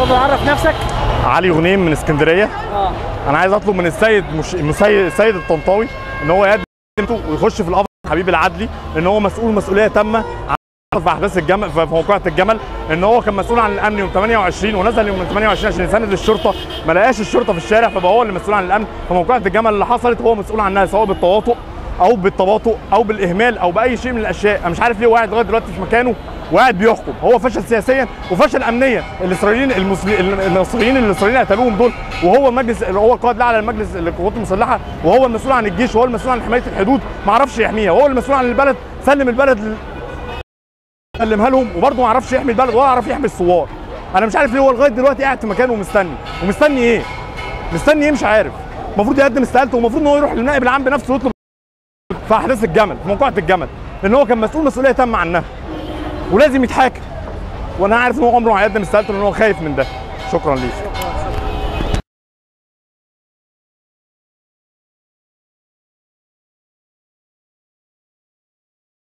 اتفضل عرف نفسك علي غنيم من اسكندريه اه انا عايز اطلب من السيد مش... المسيد السيد الطنطاوي ان هو يقدم ويخش في القفص حبيب العدلي ان هو مسؤول مسؤوليه تامه عن في احداث الجمل في موقعة الجمل ان هو كان مسؤول عن الامن يوم 28 ونزل يوم 28 عشان يساند الشرطه ما لقاش الشرطه في الشارع فبقى هو اللي مسؤول عن الامن فموقعة الجمل اللي حصلت هو مسؤول عنها سواء بالتواطؤ او بالتباطؤ او بالاهمال او باي شيء من الاشياء انا مش عارف ليه هو قاعد لغايه دلوقتي في مكانه وقاعد بيحكم هو فشل سياسيا وفشل امنيا الاسرائيليين المسلمين المصريين اللي الاسرائيليين قتلوهم دول وهو المجلس هو القائد الاعلى للمجلس القوات المسلحه وهو المسؤول عن الجيش وهو المسؤول عن حمايه الحدود ما عرفش يحميها وهو المسؤول عن البلد سلم البلد لل- سلمها لهم وبرضه ما عرفش يحمي البلد ولا عرف يحمي الثوار انا مش عارف ليه هو لغايه دلوقتي قاعد في مكانه ومستني ومستني ايه مستني ايه مش عارف المفروض يقدم استقالته ومفروض ان هو يروح للنائب العام بنفسه ويطلب في احداث الجمل في موقعة الجمل لان هو كان مسؤول مسؤوليه تامه عنها ولازم يتحاكم وانا عارف ان هو عمره ما هيقدم استقالته لان هو خايف من ده شكرا ليك